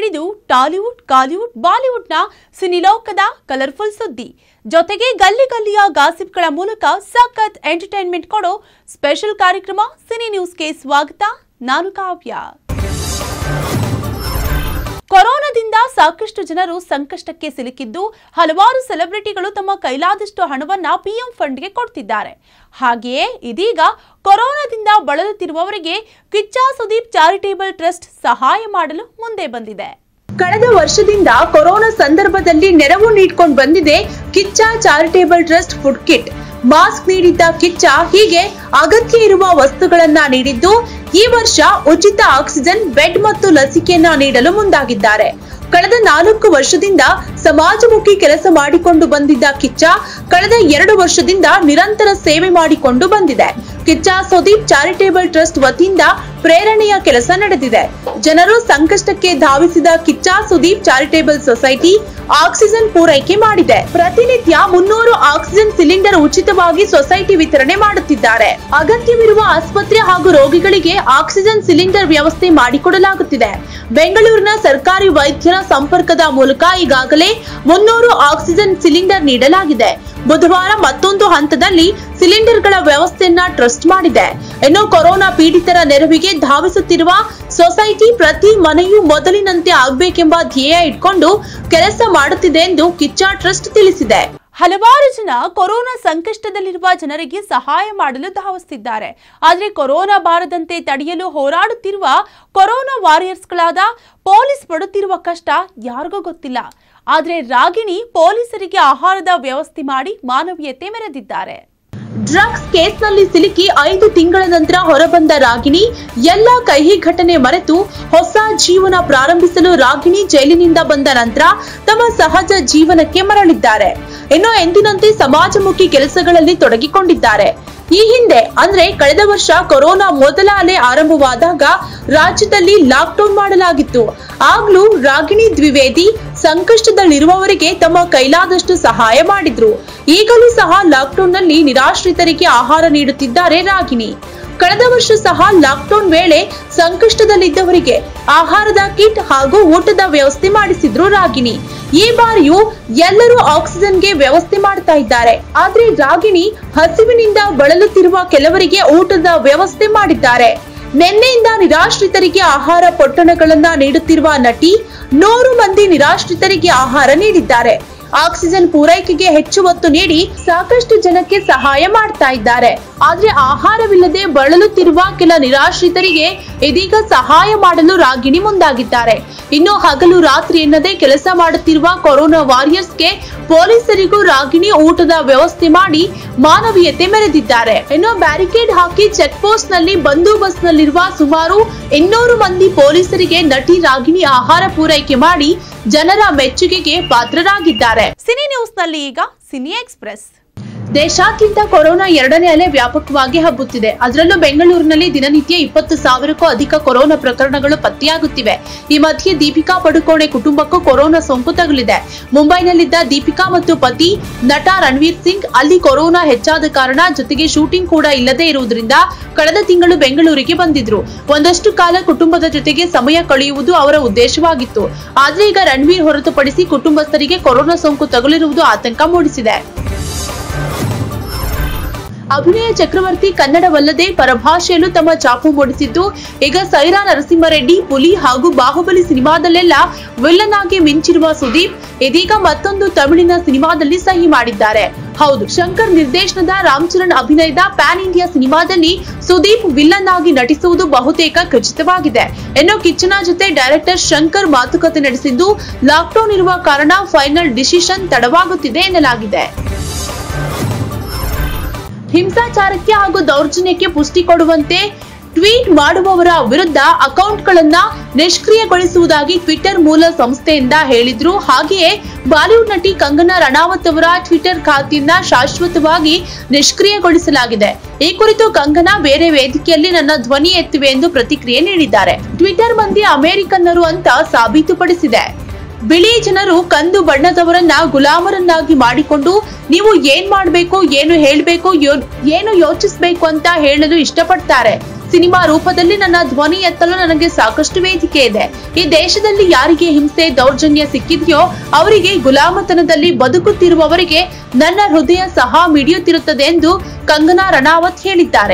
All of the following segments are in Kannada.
ಹಿಡಿದು ಟಾಲಿವುಡ್ ಕಾಲಿವುಡ್ ಬಾಲಿವುಡ್ನ ಸಿನಿಲೋಕದ ಕಲರ್ಫುಲ್ ಸುದ್ದಿ ಜೊತೆಗೆ ಗಲ್ಲಿ ಗಲ್ಲಿಯ ಗಾಸಿಪ್ಗಳ ಮೂಲಕ ಸಖತ್ ಎಂಟರ್ಟೈನ್ಮೆಂಟ್ ಕೊಡೋ ಸ್ಪೆಷಲ್ ಕಾರ್ಯಕ್ರಮ ಸಿನಿ ನ್ಯೂಸ್ಗೆ ಸ್ವಾಗತ ನಾನು ಕಾವ್ಯ ಕೊರೋನಾದಿಂದ ಸಾಕಷ್ಟು ಜನರು ಸಂಕಷ್ಟಕ್ಕೆ ಸಿಲುಕಿದ್ದು ಹಲವಾರು ಸೆಲೆಬ್ರಿಟಿಗಳು ತಮ್ಮ ಕೈಲಾದಷ್ಟು ಹಣವನ್ನ ಪಿಎಂ ಫಂಡ್ಗೆ ಕೊಡ್ತಿದ್ದಾರೆ ಹಾಗೆಯೇ ಇದೀಗ ಕೊರೋನಾದಿಂದ ಬಳಲುತ್ತಿರುವವರಿಗೆ ಕಿಚ್ಚ ಸುದೀಪ್ ಚಾರಿಟೇಬಲ್ ಟ್ರಸ್ಟ್ ಸಹಾಯ ಮಾಡಲು ಮುಂದೆ ಬಂದಿದೆ ಕಳೆದ ವರ್ಷದಿಂದ ಕೊರೋನಾ ಸಂದರ್ಭದಲ್ಲಿ ನೆರವು ನೀಡ್ಕೊಂಡು ಬಂದಿದೆ Kichcha charitable trust food kit mask ನೀಡಿದ್ದ ಕಿಚ್ಚ ಹೀಗೆ ಅಗತ್ಯ ಇರುವ ವಸ್ತುಗಳನ್ನ ನೀಡಿದ್ದು ಈ ವರ್ಷ ಉಚಿತ ಆಕ್ಸಿಜನ್ ಬೆಡ್ ಮತ್ತು ಲಸಿಕೆಯನ್ನ ನೀಡಲು ಮುಂದಾಗಿದ್ದಾರೆ ಕಳೆದ ನಾಲ್ಕು ವರ್ಷದಿಂದ ಸಮಾಜಮುಖಿ ಕೆಲಸ ಮಾಡಿಕೊಂಡು ಬಂದಿದ್ದ ಕಿಚ್ಚ ಕಳೆದ ಎರಡು ವರ್ಷದಿಂದ ನಿರಂತರ ಸೇವೆ ಮಾಡಿಕೊಂಡು ಬಂದಿದೆ ಕಿಚ್ಚ ಸುದೀಪ್ ಚಾರಿಟೇಬಲ್ ಟ್ರಸ್ಟ್ ವತಿಯಿಂದ ಪ್ರೇರಣೆಯ ಕೆಲಸ ನಡೆದಿದೆ ಜನರು ಸಂಕಷ್ಟಕ್ಕೆ ಧಾವಿಸಿದ Kichcha Sudeep charitable society oxygen ಪೂರೈಕೆ ಮಾಡಿದೆ ಪ್ರತಿನಿತ್ಯ ಮುನ್ನೂರು ಆಕ್ಸಿಜನ್ ಸಿಲಿಂಡರ್ ಉಚಿತವಾಗಿ ಸೊಸೈಟಿ ವಿತರಣೆ ಮಾಡುತ್ತಿದ್ದಾರೆ ಅಗತ್ಯವಿರುವ ಆಸ್ಪತ್ರೆ ಹಾಗೂ ರೋಗಿಗಳಿಗೆ ಆಕ್ಸಿಜನ್ ಸಿಲಿಂಡರ್ ವ್ಯವಸ್ಥೆ ಮಾಡಿಕೊಡಲಾಗುತ್ತಿದೆ ಬೆಂಗಳೂರಿನ ಸರ್ಕಾರಿ ವೈದ್ಯರ ಸಂಪರ್ಕದ ಮೂಲಕ ಈಗಾಗಲೇ ಮುನ್ನೂರು ಆಕ್ಸಿಜನ್ ಸಿಲಿಂಡರ್ ನೀಡಲಾಗಿದೆ ಬುಧವಾರ ಮತ್ತೊಂದು ಹಂತದಲ್ಲಿ ಸಿಲಿಂಡರ್ಗಳ ವ್ಯವಸ್ಥೆಯನ್ನ ಟ್ರಸ್ಟ್ ಮಾಡಿದೆ ಇನ್ನು ಕೊರೋನಾ ಪೀಡಿತರ ನೆರವಿಗೆ ಧಾವಿಸುತ್ತಿರುವ ಸೊಸೈಟಿ ಪ್ರತಿ ಮನೆಯೂ ಮೊದಲಿನಂತೆ ಆಗ್ಬೇಕೆಂಬ ಧ್ಯೇಯ ಇಟ್ಕೊಂಡು ಕೆಲಸ ಮಾಡುತ್ತಿದೆ ಎಂದು ಕಿಚ್ಚ ಟ್ರಸ್ಟ್ ತಿಳಿಸಿದೆ ಹಲವಾರು ಜನ ಕೊರೋನಾ ಸಂಕಷ್ಟದಲ್ಲಿರುವ ಜನರಿಗೆ ಸಹಾಯ ಮಾಡಲು ಧಾವಿಸುತ್ತಿದ್ದಾರೆ ಆದರೆ ಕೊರೋನಾ ಬಾರದಂತೆ ತಡೆಯಲು ಹೋರಾಡುತ್ತಿರುವ ಕೊರೋನಾ ವಾರಿಯರ್ಸ್ಗಳಾದ ಪೊಲೀಸ್ ಪಡುತ್ತಿರುವ ಕಷ್ಟ ಯಾರಿಗೂ ಗೊತ್ತಿಲ್ಲ ಆದರೆ ರಾಗಿಣಿ ಪೊಲೀಸರಿಗೆ ಆಹಾರದ ವ್ಯವಸ್ಥೆ ಮಾಡಿ ಮಾನವೀಯತೆ ಮೆರೆದಿದ್ದಾರೆ ಡ್ರಗ್ಸ್ ಕೇಸ್ನಲ್ಲಿ ಸಿಲುಕಿ ಐದು ತಿಂಗಳ ನಂತರ ಹೊರಬಂದ ರಾಗಿಣಿ ಎಲ್ಲ ಕಹಿ ಘಟನೆ ಮರೆತು ಹೊಸ ಜೀವನ ಪ್ರಾರಂಭಿಸಲು ರಾಗಿಣಿ ಜೈಲಿನಿಂದ ಬಂದ ನಂತರ ತಮ್ಮ ಸಹಜ ಜೀವನಕ್ಕೆ ಮರಳಿದ್ದಾರೆ ಇನ್ನು ಎಂದಿನಂತೆ ಸಮಾಜಮುಖಿ ಕೆಲಸಗಳಲ್ಲಿ ತೊಡಗಿಕೊಂಡಿದ್ದಾರೆ ಈ ಹಿಂದೆ ಅಂದ್ರೆ ಕಳೆದ ವರ್ಷ ಕೊರೋನಾ ಮೊದಲ ಅಲೆ ಆರಂಭವಾದಾಗ ರಾಜ್ಯದಲ್ಲಿ ಲಾಕ್ಡೌನ್ ಮಾಡಲಾಗಿತ್ತು ಆಗ್ಲೂ ರಾಗಿಣಿ ದ್ವಿವೇದಿ ಸಂಕಷ್ಟದಲ್ಲಿರುವವರಿಗೆ ತಮ್ಮ ಕೈಲಾದಷ್ಟು ಸಹಾಯ ಮಾಡಿದ್ರು ಈಗಲೂ ಸಹ ಲಾಕ್ಡೌನ್ ನಲ್ಲಿ ನಿರಾಶ್ರಿತರಿಗೆ ಆಹಾರ ನೀಡುತ್ತಿದ್ದಾರೆ ರಾಗಿಣಿ ಕಳೆದ ವರ್ಷ ಸಹ ಲಾಕ್ಡೌನ್ ವೇಳೆ ಸಂಕಷ್ಟದಲ್ಲಿದ್ದವರಿಗೆ ಆಹಾರದ ಕಿಟ್ ಹಾಗೂ ಊಟದ ವ್ಯವಸ್ಥೆ ಮಾಡಿಸಿದ್ರು ರಾಗಿಣಿ ಈ ಬಾರಿಯೂ ಎಲ್ಲರೂ ಆಕ್ಸಿಜನ್ಗೆ ವ್ಯವಸ್ಥೆ ಮಾಡ್ತಾ ಇದ್ದಾರೆ ಆದ್ರೆ ರಾಗಿಣಿ ಹಸಿವಿನಿಂದ ಬಳಲುತ್ತಿರುವ ಕೆಲವರಿಗೆ ಊಟದ ವ್ಯವಸ್ಥೆ ಮಾಡಿದ್ದಾರೆ ನಿನ್ನೆಯಿಂದ ನಿರಾಶ್ರಿತರಿಗೆ ಆಹಾರ ಪೊಟ್ಟಣಗಳನ್ನ ನೀಡುತ್ತಿರುವ ನಟಿ ನೂರು ಮಂದಿ ನಿರಾಶ್ರಿತರಿಗೆ ಆಹಾರ ನೀಡಿದ್ದಾರೆ ಆಕ್ಸಿಜನ್ ಪೂರೈಕೆಗೆ ಹೆಚ್ಚು ಒತ್ತು ನೀಡಿ ಸಾಕಷ್ಟು ಜನಕ್ಕೆ ಸಹಾಯ ಮಾಡ್ತಾ ಇದ್ದಾರೆ ಆದ್ರೆ ಆಹಾರವಿಲ್ಲದೆ ಬಳಲುತ್ತಿರುವ ಕೆಲ ನಿರಾಶ್ರಿತರಿಗೆ ಇದೀಗ ಸಹಾಯ ಮಾಡಲು ರಾಗಿಣಿ ಮುಂದಾಗಿದ್ದಾರೆ ಇನ್ನು ಹಗಲು ರಾತ್ರಿ ಎನ್ನದೇ ಕೆಲಸ ಮಾಡುತ್ತಿರುವ ಕೊರೋನಾ ವಾರಿಯರ್ಸ್ಗೆ ಪೊಲೀಸರಿಗೂ ರಾಗಿಣಿ ಊಟದ ವ್ಯವಸ್ಥೆ ಮಾಡಿ ಮಾನವೀಯತೆ ಮೆರೆದಿದ್ದಾರೆ ಇನ್ನು ಬ್ಯಾರಿಕೇಡ್ ಹಾಕಿ ಚೆಕ್ ಪೋಸ್ಟ್ ನಲ್ಲಿ ಬಂದೋಬಸ್ತ್ ನಲ್ಲಿರುವ ಸುಮಾರು ಇನ್ನೂರು ಮಂದಿ ಪೊಲೀಸರಿಗೆ ನಟಿ ರಾಗಿಣಿ ಆಹಾರ ಪೂರೈಕೆ ಮಾಡಿ ಜನರ ಮೆಚ್ಚುಗೆಗೆ ಪಾತ್ರರಾಗಿದ್ದಾರೆ ಸಿನಿ ನ್ಯೂಸ್ನಲ್ಲಿ ಈಗ ಸಿನಿ ಎಕ್ಸ್ಪ್ರೆಸ್ ದೇಶಾದ್ಯಂತ ಕೊರೋನಾ ಎರಡನೇ ಅಲೆ ವ್ಯಾಪಕವಾಗಿ ಹಬ್ಬುತ್ತಿದೆ ಅದರಲ್ಲೂ ಬೆಂಗಳೂರಿನಲ್ಲಿ ದಿನನಿತ್ಯ ಇಪ್ಪತ್ತು ಸಾವಿರಕ್ಕೂ ಅಧಿಕ ಕೊರೋನಾ ಪ್ರಕರಣಗಳು ಪತ್ತೆಯಾಗುತ್ತಿವೆ ಈ ಮಧ್ಯೆ ದೀಪಿಕಾ ಪಡುಕೋಣೆ ಕುಟುಂಬಕ್ಕೂ ಕೊರೋನಾ ಸೋಂಕು ತಗುಲಿದೆ ಮುಂಬೈನಲ್ಲಿದ್ದ ದೀಪಿಕಾ ಮತ್ತು ಪತಿ ನಟ ರಣವೀರ್ ಸಿಂಗ್ ಅಲ್ಲಿ ಕೊರೋನಾ ಹೆಚ್ಚಾದ ಕಾರಣ ಜೊತೆಗೆ ಶೂಟಿಂಗ್ ಕೂಡ ಇಲ್ಲದೆ ಇರುವುದರಿಂದ ಕಳೆದ ತಿಂಗಳು ಬೆಂಗಳೂರಿಗೆ ಬಂದಿದ್ರು ಒಂದಷ್ಟು ಕಾಲ ಕುಟುಂಬದ ಜೊತೆಗೆ ಸಮಯ ಕಳೆಯುವುದು ಅವರ ಉದ್ದೇಶವಾಗಿತ್ತು ಆದ್ರೆ ಈಗ ರಣವೀರ್ ಹೊರತುಪಡಿಸಿ ಕುಟುಂಬಸ್ಥರಿಗೆ ಕೊರೋನಾ ಸೋಂಕು ತಗುಲಿರುವುದು ಆತಂಕ ಮೂಡಿಸಿದೆ ಅಭಿನಯ ಚಕ್ರವರ್ತಿ ಕನ್ನಡವಲ್ಲದೆ ಪರಭಾಷೆಯಲ್ಲೂ ತಮ್ಮ ಚಾಪು ಮೂಡಿಸಿದ್ದು ಈಗ ಸೈರಾ ನರಸಿಂಹರೆಡ್ಡಿ ಪುಲಿ ಹಾಗೂ ಬಾಹುಬಲಿ ಸಿನಿಮಾದಲ್ಲೆಲ್ಲ ವಿಲ್ಲನ್ ಆಗಿ ಮಿಂಚಿರುವ ಸುದೀಪ್ ಇದೀಗ ಮತ್ತೊಂದು ತಮಿಳಿನ ಸಿನಿಮಾದಲ್ಲಿ ಸಹಿ ಮಾಡಿದ್ದಾರೆ ಹೌದು ಶಂಕರ್ ನಿರ್ದೇಶನದ ರಾಮ್ ಚರಣ್ ಅಭಿನಯದ ಪ್ಯಾನ್ ಇಂಡಿಯಾ ಸಿನಿಮಾದಲ್ಲಿ ಸುದೀಪ್ ವಿಲ್ಲನ್ ಆಗಿ ನಟಿಸುವುದು ಬಹುತೇಕ ಖಚಿತವಾಗಿದೆ ಇನ್ನು ಕಿಚ್ಚನ ಜೊತೆ ಡೈರೆಕ್ಟರ್ ಶಂಕರ್ ಮಾತುಕತೆ ನಡೆಸಿದ್ದು ಲಾಕ್ಡೌನ್ ಇರುವ ಕಾರಣ ಫೈನಲ್ ಡಿಸಿಷನ್ ತಡವಾಗುತ್ತಿದೆ ಎನ್ನಲಾಗಿದೆ ಹಿಂಸಾಚಾರಕ್ಕೆ ಹಾಗೂ ದೌರ್ಜನ್ಯಕ್ಕೆ ಪುಷ್ಟಿ ಕೊಡುವಂತೆ ಟ್ವೀಟ್ ಮಾಡುವವರ ವಿರುದ್ಧ ಅಕೌಂಟ್ಗಳನ್ನ ನಿಷ್ಕ್ರಿಯಗೊಳಿಸುವುದಾಗಿ ಟ್ವಿಟರ್ ಮೂಲ ಸಂಸ್ಥೆಯಿಂದ ಹೇಳಿದ್ರು ಹಾಗೆಯೇ ಬಾಲಿವುಡ್ ನಟಿ ಕಂಗನಾ ರಣಾವತ್ ಅವರ ಟ್ವಿಟರ್ ಖಾತೆಯನ್ನ ಶಾಶ್ವತವಾಗಿ ನಿಷ್ಕ್ರಿಯಗೊಳಿಸಲಾಗಿದೆ ಈ ಕುರಿತು ಕಂಗನಾ ಬೇರೆ ವೇದಿಕೆಯಲ್ಲಿ ನನ್ನ ಧ್ವನಿ ಎತ್ತಿವೆ ಎಂದು ಪ್ರತಿಕ್ರಿಯೆ ನೀಡಿದ್ದಾರೆ ಟ್ವಿಟರ್ ಮಂದಿ ಅಮೆರಿಕನ್ನರು ಅಂತ ಸಾಬೀತುಪಡಿಸಿದೆ ಬಿಳಿ ಜನರು ಕಂದು ಬಣ್ಣದವರನ್ನ ಗುಲಾಮರನ್ನಾಗಿ ಮಾಡಿಕೊಂಡು ನೀವು ಏನ್ ಮಾಡ್ಬೇಕು ಏನು ಹೇಳ್ಬೇಕು ಯೋ- ಏನು ಯೋಚಿಸ್ಬೇಕು ಅಂತ ಹೇಳಲು ಇಷ್ಟಪಡ್ತಾರೆ ಸಿನಿಮಾ ರೂಪದಲ್ಲಿ ನನ್ನ ಧ್ವನಿ ಎತ್ತಲು ನನಗೆ ಸಾಕಷ್ಟು ವೇದಿಕೆ ಇದೆ ಈ ದೇಶದಲ್ಲಿ ಯಾರಿಗೆ ಹಿಂಸೆ ದೌರ್ಜನ್ಯ ಸಿಕ್ಕಿದೆಯೋ ಅವರಿಗೆ ಗುಲಾಮತನದಲ್ಲಿ ಬದುಕುತ್ತಿರುವವರಿಗೆ ನನ್ನ ಹೃದಯ ಸಹ ಮಿಡಿಯುತ್ತಿರುತ್ತದೆ ಎಂದು ಕಂಗನಾ ರಣಾವತ್ ಹೇಳಿದ್ದಾರೆ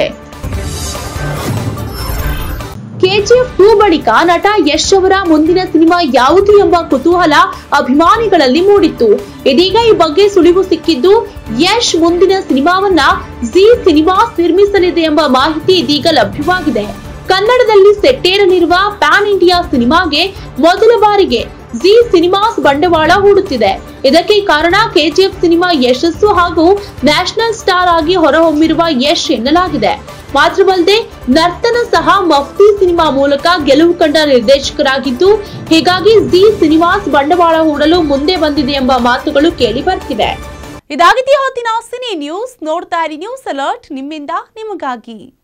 ಕೆಜಿಎಫ್ ಟೂ ಬಳಿಕ ನಟ ಯಶ್ ಅವರ ಮುಂದಿನ ಸಿನಿಮಾ ಯಾವುದು ಎಂಬ ಕುತೂಹಲ ಅಭಿಮಾನಿಗಳಲ್ಲಿ ಮೂಡಿತ್ತು ಇದೀಗ ಈ ಬಗ್ಗೆ ಸುಳಿವು ಸಿಕ್ಕಿದ್ದು ಯಶ್ ಮುಂದಿನ ಸಿನಿಮಾವನ್ನ ಜಿ ಸಿನಿಮಾಸ್ ನಿರ್ಮಿಸಲಿದೆ ಎಂಬ ಮಾಹಿತಿ ಇದೀಗ ಲಭ್ಯವಾಗಿದೆ ಕನ್ನಡದಲ್ಲಿ ಸೆಟ್ಟೇರಲಿರುವ ಪ್ಯಾನ್ ಇಂಡಿಯಾ ಸಿನಿಮಾಗೆ ಮೊದಲ ಬಾರಿಗೆ ಜಿ ಸಿನಿಮಾಸ್ ಬಂಡವಾಳ ಹೂಡುತ್ತಿದೆ ಇದಕ್ಕೆ ಕಾರಣ ಕೆಜಿಎಫ್ ಸಿನಿಮಾ ಯಶಸ್ಸು ಹಾಗೂ ನ್ಯಾಷನಲ್ ಸ್ಟಾರ್ ಆಗಿ ಹೊರಹೊಮ್ಮಿರುವ ಯಶ್ ಎನ್ನಲಾಗಿದೆ ಮಾತ್ರವಲ್ಲದೆ ನರ್ತನ ಸಹ ಮಫ್ತಿ ಸಿನಿಮಾ ಮೂಲಕ ಗೆಲುವು ಕಂಡ ನಿರ್ದೇಶಕರಾಗಿದ್ದು ಹೀಗಾಗಿ ಜಿ ಸಿನಿಮಾಸ್ ಬಂಡವಾಳ ಹೂಡಲು ಮುಂದೆ ಬಂದಿದೆ ಎಂಬ ಮಾತುಗಳು ಕೇಳಿ ಬರ್ತಿವೆ ಇದಾಗಿದೆಯಾ ಹೊತ್ತಿನ ಸಿನಿ ನ್ಯೂಸ್ ನೋಡ್ತಾ ಇರಿ ನ್ಯೂಸ್ ಅಲರ್ಟ್ ನಿಮ್ಮಿಂದ ನಿಮಗಾಗಿ